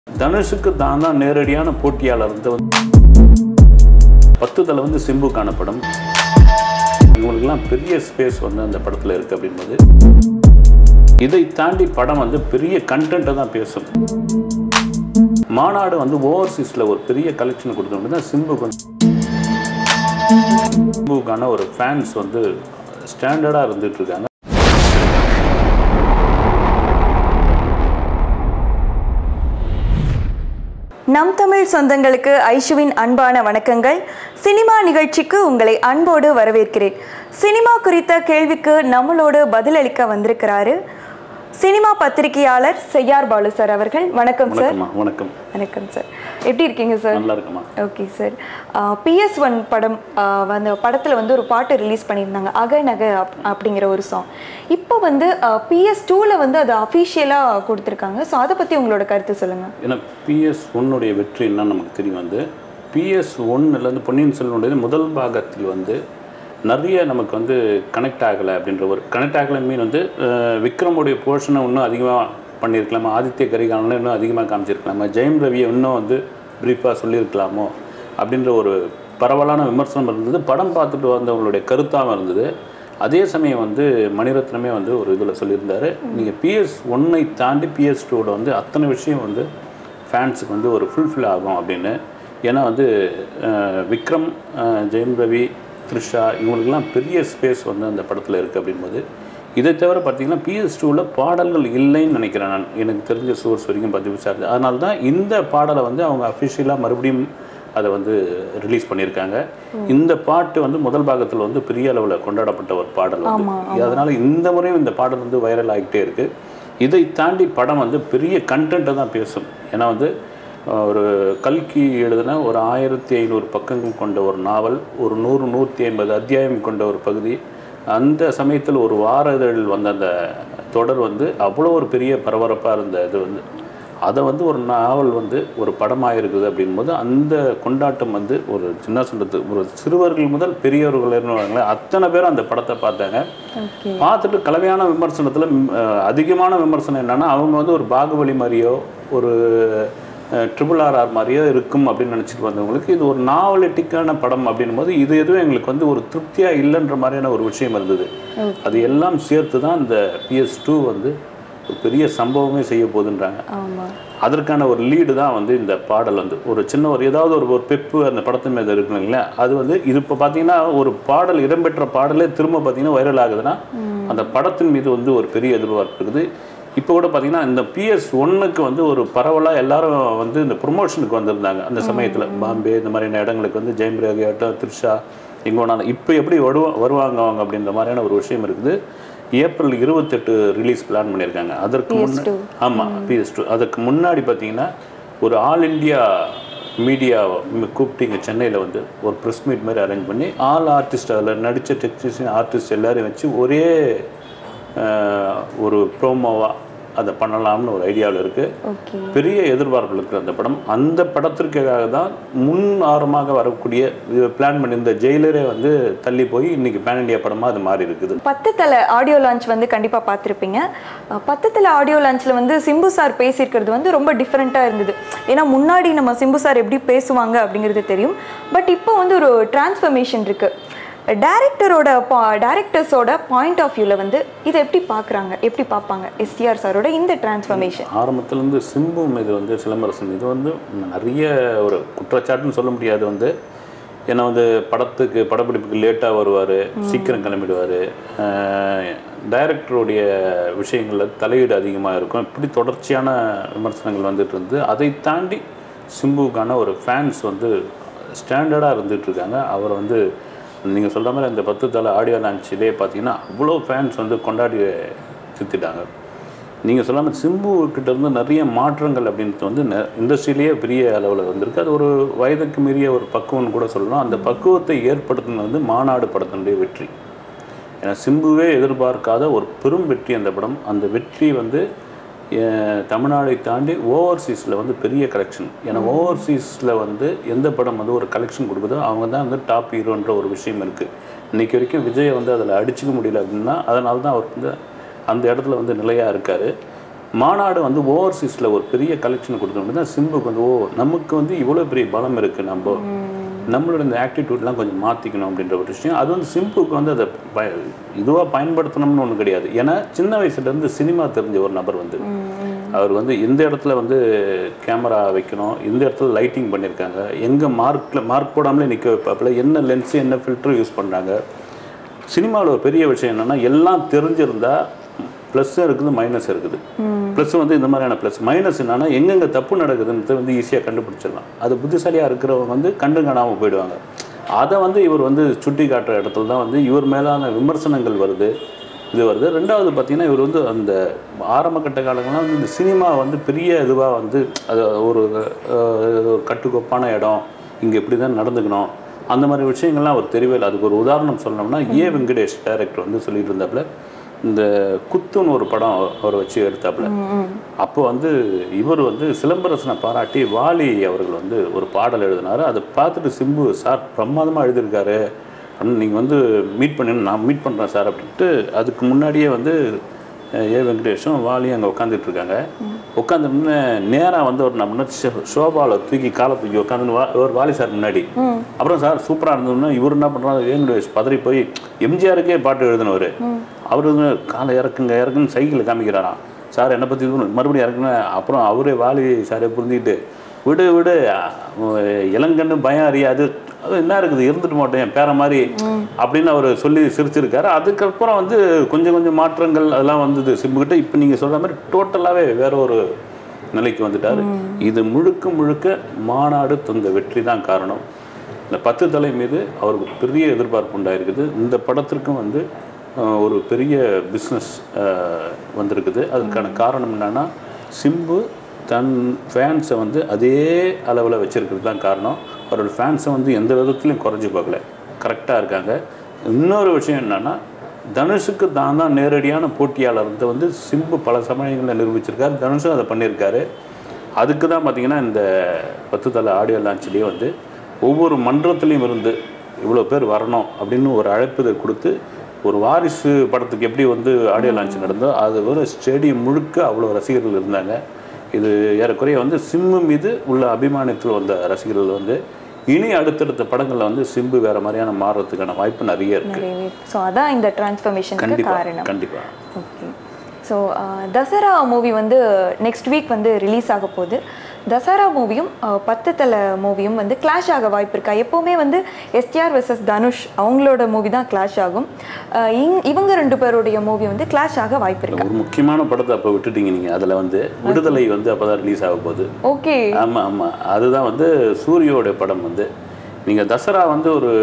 தனுஷுக்கு தான் தான் நேரடியான போட்டியாளர் வந்து பத்து தலை வந்து சிம்பு காணப்படும் இவங்களுக்கெல்லாம் பெரிய ஸ்பேஸ் வந்து அந்த படத்தில் இருக்குது அப்படின்போது இதை தாண்டி படம் வந்து பெரிய கண்டென்ட்டை தான் பேசும் மாநாடு வந்து ஓவர்சீஸில் ஒரு பெரிய கலெக்ஷன் கொடுத்தவங்க தான் சிம்புக்கு வந்து சிம்புக்கான ஒரு ஃபேன்ஸ் வந்து ஸ்டாண்டர்டாக இருந்துட்டு இருக்காங்க நம் தமிழ் சொந்தங்களுக்கு ஐஷுவின் அன்பான வணக்கங்கள் சினிமா நிகழ்ச்சிக்கு உங்களை அன்போடு வரவேற்கிறேன் சினிமா குறித்த கேள்விக்கு நம்மளோடு பதிலளிக்க வந்திருக்கிறாரு சினிமா பத்திரிகையாளர் செய்யார் பாலு சார் அவர்கள் வணக்கம் சார் வணக்கம்மா வணக்கம் வணக்கம் சார் எப்படி இருக்கீங்க சார் நல்லா இருக்குமா ஓகே சார் பிஎஸ் ஒன் படம் ஆஹ் அந்த படத்தில் வந்து ஒரு பாட்டு ரிலீஸ் பண்ணியிருந்தாங்க அகநக அப் அப்படிங்கிற ஒரு சாங் இப்போ வந்து பிஎஸ் டூவில் வந்து அது அஃபிஷியலாக கொடுத்துருக்காங்க ஸோ அதை பற்றி உங்களோட கருத்து சொல்லுங்கள் ஏன்னா பிஎஸ் ஒன்னுடைய வெற்றி என்னன்னு நமக்கு தெரியும் வந்து பிஎஸ் ஒன்னுலேருந்து பொன்னியின் செல்வனுடைய முதல் பாகத்தில் வந்து நிறைய நமக்கு வந்து கனெக்ட் ஆகலை அப்படின்ற ஒரு கனெக்ட் ஆகலை மீன் வந்து அஹ், விக்ரமுடைய போர்ஷனை இன்னும் அதிகமாக பண்ணியிருக்கலாமா ஆதித்ய கரிகாலனை இன்னும் அதிகமாக காமிச்சிருக்கலாமா ஜெயம் ரவியை இன்னும் வந்து ப்ரீஃபாக சொல்லியிருக்கலாமோ அப்படின்ற ஒரு பரவலான விமர்சனம் இருந்தது படம் பார்த்துட்டு வந்தவங்களுடைய கருத்தாகவும் இருந்தது அதே சமயம் வந்து மணிரத்னமே வந்து ஒரு இதில் சொல்லியிருந்தாரு நீங்கள் பிஎஸ் ஒன்னை தாண்டி பிஎஸ் டூவில் வந்து அத்தனை விஷயம் வந்து ஃபேன்ஸுக்கு வந்து ஒரு ஃபுல்ஃபில் ஆகும் அப்படின்னு ஏன்னா வந்து அஹ், விக்ரம் அஹ், ஜெயம் ரவி த்ரிஷா இவங்களுக்கெல்லாம் பெரிய ஸ்பேஸ் வந்து அந்த படத்தில் இருக்குது அப்படின்போது இதை தவிர பார்த்தீங்கன்னா பிஎஸ் டூவில் பாடல்கள் இல்லைன்னு நினைக்கிறேன் நான் எனக்கு தெரிஞ்ச சோர்ஸ் வரைக்கும் பதிவு விசாரிச்சு அதனால தான் இந்த பாடலை வந்து அவங்க அஃபிஷியலாக மறுபடியும் அதை வந்து ரிலீஸ் பண்ணியிருக்காங்க இந்த பாட்டு வந்து முதல் பாகத்தில் வந்து பெரிய அளவில் கொண்டாடப்பட்ட ஒரு பாடல் வந்து அதனால இந்த முறையும் இந்த பாடல் வந்து வைரல் ஆகிட்டே இருக்கு இதை தாண்டி படம் வந்து பெரிய கண்டென்ட்டை தான் பேசும் ஏன்னா வந்து அஹ், ஒரு கல்கி எழுதின ஒரு ஆயிரத்தி ஐநூறு பக்கங்கள் கொண்ட ஒரு நாவல் ஒரு நூறு நூற்றி ஐம்பது அத்தியாயம் கொண்ட ஒரு பகுதி அந்த சமயத்தில் ஒரு வார இதழில் வந்த அந்த தொடர் வந்து அவ்வளோ ஒரு பெரிய பரபரப்பாக இருந்த இது வந்து அதை வந்து ஒரு நாவல் வந்து ஒரு படமாக இருக்குது அப்படின்போது அந்த கொண்டாட்டம் வந்து ஒரு சின்ன சொல்றது ஒரு சிறுவர்கள் முதல் பெரியவர்கள் அத்தனை பேரும் அந்த படத்தை பார்த்தாங்க ஓகே பார்த்துட்டு கலவையான விமர்சனத்தில் அதிகமான விமர்சனம் என்னன்னா அவங்க வந்து ஒரு பாகுபலி மாதிரியோ ஒரு ட்ரிபிள் ஆர்ஆர் மாதிரியோ இருக்கும் அப்படின்னு நினச்சிட்டு வந்தவங்களுக்கு இது ஒரு நாவலிட்டிக்கான படம் அப்படின்னும் போது இது எதுவும் எங்களுக்கு வந்து ஒரு திருப்தியாக இல்லைன்ற மாதிரியான ஒரு விஷயம் இருந்தது அது எல்லாம் சேர்த்து தான் இந்த பிஎஸ் டூ வந்து ஒரு பெரிய சம்பவமே செய்ய போகுதுன்றாங்க ஆமாம் அதற்கான ஒரு லீடு தான் வந்து இந்த பாடல் வந்து ஒரு சின்ன ஒரு ஏதாவது ஒரு ஒரு பெப்பு அந்த படத்தின் மீது இருக்கணும் இல்லையா அது வந்து இது இப்போ பார்த்தீங்கன்னா ஒரு பாடல் இடம்பெற்ற பாடலே திரும்ப பார்த்தீங்கன்னா வைரல் ஆகுதுன்னா அந்த படத்தின் மீது வந்து ஒரு பெரிய எதிர்பார்ப்பு இருக்குது இப்போ கூட பார்த்தீங்கன்னா இந்த பிஎஸ் ஒன்னுக்கு வந்து ஒரு பரவலாக எல்லாரும் வந்து இந்த ப்ரொமோஷனுக்கு வந்திருந்தாங்க அந்த சமயத்தில் பாம்பே இந்த மாதிரியான இடங்களுக்கு வந்து ஜெயம் ரவி ஆகட்டும் த்ரிஷா எங்கே வேணாலும் இப்போ எப்படி வருவா வருவாங்க அவங்க அப்படின்ற மாதிரியான ஒரு விஷயம் இருக்குது ஏப்ரல் இருபத்தெட்டு ரிலீஸ் பிளான் பண்ணியிருக்காங்க அதற்கு முன்னாடி ஆமாம் பிஎஸ் டூ அதுக்கு முன்னாடி பார்த்தீங்கன்னா ஒரு ஆல் இந்தியா மீடியா கூப்பிட்டு இங்கே சென்னையில் வந்து ஒரு ப்ரெஸ் மீட் மாதிரி அரேஞ்ச் பண்ணி ஆல் ஆர்டிஸ்ட் அதில் நடித்த டெக்னீஷியன் ஆர்டிஸ்ட் எல்லாரையும் வச்சு ஒரே அஹ், ஒரு ப்ரோமோவாக அதை பண்ணலாம்னு ஒரு ஐடியாவில் இருக்குது ஓகே பெரிய எதிர்பார்ப்பு இருக்கிற அந்த படம் அந்த படத்திற்காக தான் முன் ஆரமாக வரக்கூடிய பிளான் பண்ணியிருந்த ஜெயிலரே வந்து தள்ளி போய் இன்னைக்கு பேன் இண்டியா படமாக அது மாறி இருக்குது பத்து தலை ஆடியோ லான்ச் வந்து கண்டிப்பாக பார்த்துருப்பீங்க அஹ் பத்து தலை ஆடியோ லான்ச்சில் வந்து சிம்பு சார் பேசியிருக்கிறது வந்து ரொம்ப டிஃப்ரெண்ட்டாக இருந்தது ஏன்னா முன்னாடி நம்ம சிம்பு சார் எப்படி பேசுவாங்க அப்படிங்கிறது தெரியும் பட் இப்போ வந்து ஒரு டிரான்ஸ்ஃபர்மேஷன் இருக்குது டேரக்டரோட டேரக்டர்ஸோட பாயிண்ட் ஆஃப் வியூவில் வந்து இதை எப்படி பார்க்குறாங்க எப்படி பார்ப்பாங்க எஸ்டிஆர் சாரோட இந்த டிரான்ஸ்ஃபர்மேஷன் ஆரம்பத்துலேருந்து சிம்பு மீது வந்து சிலம்பரசன் இது வந்து நிறைய ஒரு குற்றச்சாட்டுன்னு சொல்ல முடியாது வந்து ஏன்னா வந்து படத்துக்கு படப்பிடிப்புக்கு லேட்டாக வருவார் சீக்கிரம் கிளம்பிடுவார் டைரக்டருடைய விஷயங்களில் தலையீடு அதிகமாக இருக்கும் இப்படி தொடர்ச்சியான விமர்சனங்கள் வந்துட்டு இருந்து அதை தாண்டி சிம்புவுக்கான ஒரு ஃபேன்ஸ் வந்து ஸ்டாண்டர்டாக இருந்துட்டு இருக்காங்க அவர் வந்து நீங்கள் சொல்கிற மாதிரி அந்த பத்து தலை ஆடியோ லான்ச்சிலே பார்த்தீங்கன்னா அவ்வளோ ஃபேன்ஸ் வந்து கொண்டாடி சுற்றிட்டாங்க நீங்கள் சொல்லாமல் சிம்பு கிட்ட இருந்து நிறைய மாற்றங்கள் அப்படின்றது வந்து இண்டஸ்ட்ரியிலேயே பெரிய அளவில் வந்திருக்கு அது ஒரு வயதுக்கு மீறிய ஒரு பக்குவம்னு கூட சொல்லலாம் அந்த பக்குவத்தை ஏற்படுத்தினது வந்து மாநாடு படத்தினுடைய வெற்றி ஏன்னா சிம்புவே எதிர்பார்க்காத ஒரு பெரும் வெற்றி அந்த படம் அந்த வெற்றி வந்து அஹ், தமிழ்நாடை தாண்டி ஓவர்சீஸில் வந்து பெரிய கலெக்ஷன் ஏன்னா ஓவர்சீஸில் வந்து எந்த படம் வந்து ஒரு கலெக்ஷன் கொடுக்குதோ அவங்க தான் வந்து டாப் ஹீரோன்ற ஒரு விஷயம் இருக்குது இன்றைக்கி வரைக்கும் விஜயை வந்து அதில் அடிச்சுக்க முடியல அப்படின்னா அதனால தான் அவர் வந்து அந்த இடத்துல வந்து நிலையாக இருக்கார் மாநாடு வந்து ஓவர்சீஸில் ஒரு பெரிய கலெக்ஷன் கொடுத்தோம் தான் சிம்புக்கு வந்து ஓ நமக்கு வந்து இவ்வளோ பெரிய பலம் இருக்குது நம்ம நம்மளோட இந்த ஆக்டிடியூட்லாம் கொஞ்சம் மாற்றிக்கணும் அப்படின்ற ஒரு விஷயம் அது வந்து சிம்புக்கு வந்து அதை ப இதுவாக பயன்படுத்தணும்னு ஒன்றும் கிடையாது ஏன்னா சின்ன வயசுலேருந்து சினிமா தெரிஞ்ச ஒரு நபர் வந்து அவர் வந்து எந்த இடத்துல வந்து கேமரா வைக்கணும் எந்த இடத்துல லைட்டிங் பண்ணியிருக்காங்க எங்கே மார்க்கில் மார்க் போடாமலே நிற்க வைப்பாப்புல என்ன லென்ஸு என்ன ஃபில்டர் யூஸ் பண்ணுறாங்க சினிமாவில் ஒரு பெரிய விஷயம் என்னென்னா எல்லாம் தெரிஞ்சிருந்தா ப்ளஸ்ஸும் இருக்குது மைனஸ் இருக்குது ப்ளஸ் வந்து இந்த மாதிரியான ப்ளஸ் மைனஸ் என்னன்னா எங்கெங்கே தப்பு நடக்குதுன்னு வந்து ஈஸியாக கண்டுபிடிச்சிடலாம் அது புத்திசாலியாக இருக்கிறவங்க வந்து கண்டு காணாமல் போயிடுவாங்க அதை வந்து இவர் வந்து சுட்டி காட்டுற இடத்துல தான் வந்து இவர் மேலான விமர்சனங்கள் வருது இது வருது ரெண்டாவது பார்த்தீங்கன்னா இவர் வந்து அந்த ஆரம்ப கட்ட காலங்கள்லாம் வந்து இந்த சினிமா வந்து பெரிய இதுவாக வந்து அது ஒரு அஹ், ஒரு கட்டுக்கோப்பான இடம் இங்கே இப்படி தான் நடந்துக்கணும் அந்த மாதிரி விஷயங்கள்லாம் அவர் தெரியவே இல்லை அதுக்கு ஒரு உதாரணம் சொல்லணும்னா ஏ வெங்கடேஷ் டைரக்டர் வந்து சொல்லிட்டு இருந்தாப்புல இந்த குத்துன்னு ஒரு படம் அவர் வச்சு எடுத்தாப்புல அப்போ வந்து இவர் வந்து சிலம்பரசனை பாராட்டி வாலி அவர்கள் வந்து ஒரு பாடல் எழுதினாரு அதை பார்த்துட்டு சிம்பு சார் பிரமாதமாக எழுதியிருக்காரு அப்படின்னு நீங்கள் வந்து மீட் பண்ணி நான் மீட் பண்ணுறேன் சார் அப்படின்ட்டு அதுக்கு முன்னாடியே வந்து அஹ், ஏ வெங்கடேஷும் வாலியும் அங்கே உட்காந்துட்டு இருக்காங்க உட்காந்துன்னு நேராக வந்து ஒரு நம்ம ஷோபாவில் தூக்கி காலை தூக்கி உட்காந்து ஒரு வாலி சார் முன்னாடி அப்புறம் சார் சூப்பராக இருந்ததுன்னா இவர் என்ன பண்ணுறாரு வெங்கடேஷ் பதறி போய் எம்ஜிஆருக்கே பாட்டு எழுதினவர் அவர் வந்து காலை இறக்குங்க இறக்குன்னு சைக்கிள் காமிக்கிறாராம் சார் என்னை பற்றி இது மறுபடியும் இறக்குன அப்புறம் அவரே வாலி சாரே புரிஞ்சுக்கிட்டு விடு விடு அஹ் இளங்கண்ணு பயம் அறியாது அது என்ன இருக்குது இருந்துட்டு மாட்டேன் என் பேர மாதிரி அப்படின்னு அவர் சொல்லி சிரிச்சிருக்காரு அதுக்கப்புறம் வந்து கொஞ்சம் கொஞ்சம் மாற்றங்கள் அதெல்லாம் வந்தது சிம்புக்கிட்ட இப்போ நீங்கள் சொல்கிற மாதிரி டோட்டலாகவே வேற ஒரு நிலைக்கு வந்துட்டாரு இது முழுக்க முழுக்க மாநாடு தந்த வெற்றி தான் காரணம் இந்த பத்து தலை மீது அவருக்கு பெரிய எதிர்பார்ப்பு உண்டாயிருக்குது இந்த படத்திற்கும் வந்து அஹ், ஒரு பெரிய பிஸ்னஸ் வந்திருக்குது அதுக்கான காரணம் என்னன்னா சிம்பு தன் ஃபேன்ஸை வந்து அதே அளவில் வச்சிருக்கிறது தான் காரணம் அவரோட ஃபேன்ஸை வந்து எந்த விதத்துலையும் குறைஞ்சி பார்க்கல கரெக்டாக இருக்காங்க இன்னொரு விஷயம் என்னன்னா தனுஷுக்கு தான் தான் நேரடியான போட்டியாளர் வந்து சிம்பு பல சமயங்களில் நிரூபிச்சிருக்காரு தனுஷும் அதை பண்ணியிருக்காரு அதுக்கு தான் பார்த்தீங்கன்னா இந்த பத்து தலை ஆடியோ லான்ச்லேயே வந்து ஒவ்வொரு மன்றத்துலேயும் இருந்து இவ்வளோ பேர் வரணும் அப்படின்னு ஒரு அழைப்புதல் கொடுத்து ஒரு வாரிசு படத்துக்கு எப்படி வந்து ஆடியோ லான்ச் நடந்தோ அது ஒரு ஸ்டேடியம் முழுக்க அவ்வளோ ரசிகர்கள் இருந்தாங்க இது ஏறக்குறைய வந்து சிம்பு மீது உள்ள அபிமானத்தில் வந்த ரசிகர்கள் வந்து இனி அடுத்தடுத்த படங்களில் வந்து சிம்பு வேற மாதிரியான மாறுறதுக்கான வாய்ப்பு நிறைய இருக்கு நிறையவே ஸோ அதான் இந்த டிரான்ஸ்ஃபர்மேஷனுக்கு கண்டிப்பா காரணம் கண்டிப்பா ஓகே ஸோ தசரா மூவி வந்து நெக்ஸ்ட் வீக் வந்து ரிலீஸ் ஆக போகுது தசரா மூவியும் பத்து தலை மூவியும் வந்து கிளாஷ் ஆக வாய்ப்பு இருக்கா எப்போவுமே வந்து எஸ்டிஆர் வெர்சஸ் தனுஷ் அவங்களோட மூவி தான் கிளாஷ் ஆகும் அஹ் இங்- இவங்க ரெண்டு பேருடைய மூவி வந்து கிளாஷ் ஆக வாய்ப்பு இருக்கா ஒரு முக்கியமான படத்தை அப்போ விட்டுட்டீங்க நீங்கள் அதில் வந்து விடுதலை வந்து அப்போ தான் ரிலீஸ் ஆக போகுது ஓகே ஆமாம் ஆமாம் அதுதான் வந்து சூரியோட படம் வந்து நீங்கள் தசரா வந்து ஒரு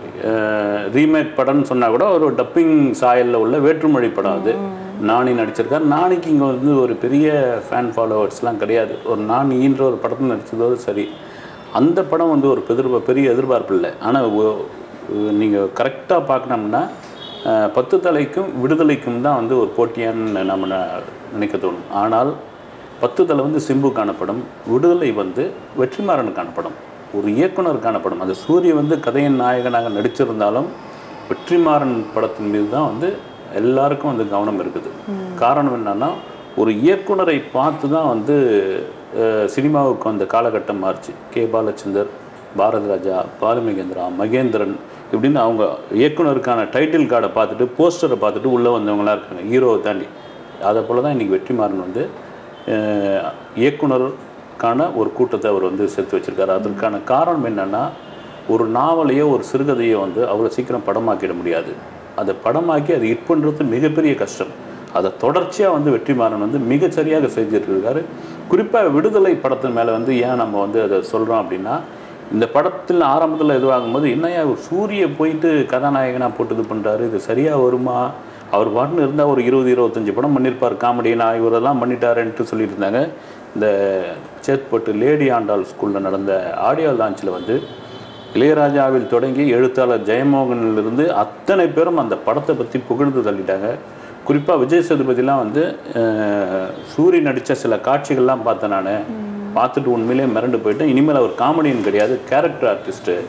ரீமேக் படம்னு சொன்னால் கூட ஒரு டப்பிங் சாயலில் உள்ள வேற்றுமொழி படம் அது நானி நடிச்சிருக்கார் நானிக்கு இங்கே வந்து ஒரு பெரிய ஃபேன் ஃபாலோவர்ஸ்லாம் கிடையாது ஒரு நானின்ற ஒரு படத்தில் நடிச்சதோடு சரி அந்த படம் வந்து ஒரு பெதிர்ப பெரிய எதிர்பார்ப்பு இல்லை ஆனால் நீங்கள் கரெக்டாக பார்க்கணும்னா அஹ், பத்து தலைக்கும் விடுதலைக்கும் தான் வந்து ஒரு போட்டியான்னு நம்ம ந- நினைக்க தோணும் ஆனால் பத்து தலை வந்து சிம்புக்கான படம் விடுதலை வந்து வெற்றிமாறனுக்கான படம் ஒரு இயக்குனருக்கான படம் அது சூரிய வந்து கதையின் நாயகனாக நடிச்சிருந்தாலும் வெற்றிமாறன் படத்தின் மீது தான் வந்து எல்லாருக்கும் வந்து கவனம் இருக்குது காரணம் என்னன்னா ஒரு இயக்குனரை பார்த்து தான் வந்து அஹ், சினிமாவுக்கு அந்த காலகட்டம் மாறுச்சு கே பாலச்சந்தர் பாரதி ராஜா பாலுமகேந்திரா மகேந்திரன் இப்படின்னு அவங்க இயக்குனருக்கான டைட்டில் கார்டை பார்த்துட்டு போஸ்டரை பார்த்துட்டு உள்ளே வந்தவங்களாம் இருக்காங்க ஹீரோவை தாண்டி அதை போல தான் இன்றைக்கி வெற்றிமாறன் வந்து அஹ், இயக்குனருக்கான ஒரு கூட்டத்தை அவர் வந்து சேர்த்து வச்சிருக்காரு அதற்கான காரணம் என்னன்னா ஒரு நாவலையோ ஒரு சிறுகதையோ வந்து அவ்வளோ சீக்கிரம் படமாக்கிட முடியாது அதை படமாக்கி அதை ஹிட் பண்ணுறது மிகப்பெரிய கஷ்டம் அதை தொடர்ச்சியாக வந்து வெற்றிமாறன் வந்து மிகச்சரியாக செஞ்சுட்டு இருக்காரு குறிப்பாக விடுதலை படத்தின் மேலே வந்து ஏன் நம்ம வந்து அதை சொல்கிறோம் அப்படின்னா இந்த படத்தில் ஆரம்பத்தில் இதுவாகும்போது என்னையா இவர் சூரிய போயிட்டு கதாநாயகனாக போட்டு இது பண்ணுறாரு இது சரியாக வருமா அவர் பாட்டுன்னு இருந்தால் ஒரு இருபது இருபத்தஞ்சி படம் பண்ணியிருப்பார் காமெடி நான் இவரெல்லாம் பண்ணிட்டாருன்ட்டு சொல்லிட்டு இருந்தாங்க இந்த சேத்பட்டு லேடி ஆண்டாள் ஸ்கூலில் நடந்த ஆடியோ லான்ச்சில் வந்து இளையராஜாவில் தொடங்கி எழுத்தாளர் ஜெயமோகனிலிருந்து அத்தனை பேரும் அந்த படத்தை பற்றி புகழ்ந்து தள்ளிட்டாங்க குறிப்பாக விஜய் சேதுபதிலாம் வந்து அஹ், சூரி நடித்த சில காட்சிகள்லாம் பார்த்தேன் நான் பார்த்துட்டு உண்மையிலேயே மிரண்டு போயிட்டேன் இனிமேல் அவர் காமெடியன் கிடையாது கேரக்டர் ஆர்டிஸ்ட்டு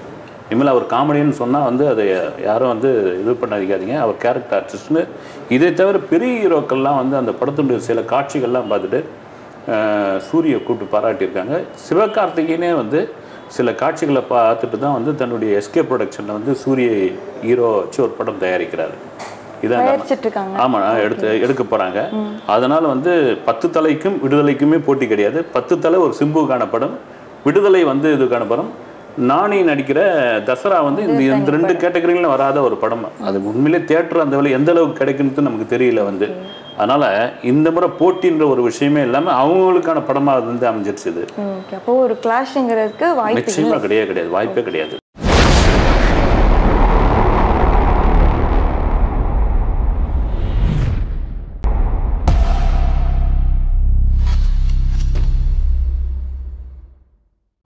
இனிமேல் அவர் காமெடின்னு சொன்னால் வந்து அதை யாரும் வந்து இது பண்ணாதீங்க அவர் கேரக்டர் ஆர்டிஸ்ட்னு இதை தவிர பெரிய ஹீரோக்கள்லாம் வந்து அந்த படத்துடைய சில காட்சிகள்லாம் பார்த்துட்டு அஹ், சூரிய கூப்பிட்டு பாராட்டியிருக்காங்க சிவகார்த்திகேயனே வந்து சில காட்சிகளை பார்த்துட்டு தான் வந்து தன்னுடைய எஸ்கே ப்ரொடக்ஷனில் வந்து சூரிய ஹீரோ வச்சு ஒரு படம் தயாரிக்கிறாரு இதான் நம்ம- தயாரிச்சிட்டு இருக்காங்க ஆமாம் எடுத்து எடுக்க போகிறாங்க அதனால் வந்து பத்து தலைக்கும் விடுதலைக்குமே போட்டி கிடையாது பத்து தலை ஒரு சிம்புக்கான படம் விடுதலை வந்து இதுக்கான படம் நானி நடிக்கிற தசரா வந்து இந்த இந்த ரெண்டு கேட்டகரியிலும் வராத ஒரு படம் அது உண்மையிலே தியேட்டர் அந்த வேலை எந்த அளவுக்கு கிடைக்குன்னு நமக்கு தெரியல வந்து அதனால் இந்த முறை போட்டின்ற ஒரு விஷயமே இல்லாமல் அவங்களுக்கான படமாக அது வந்து அமைஞ்சிருச்சு இது ஓகே அப்போ ஒரு கிளாஷுங்கிறதுக்கு வாய்ப்பு நிச்சயமாக கிடையாது கிடையாது வாய்ப்பே கிடையாது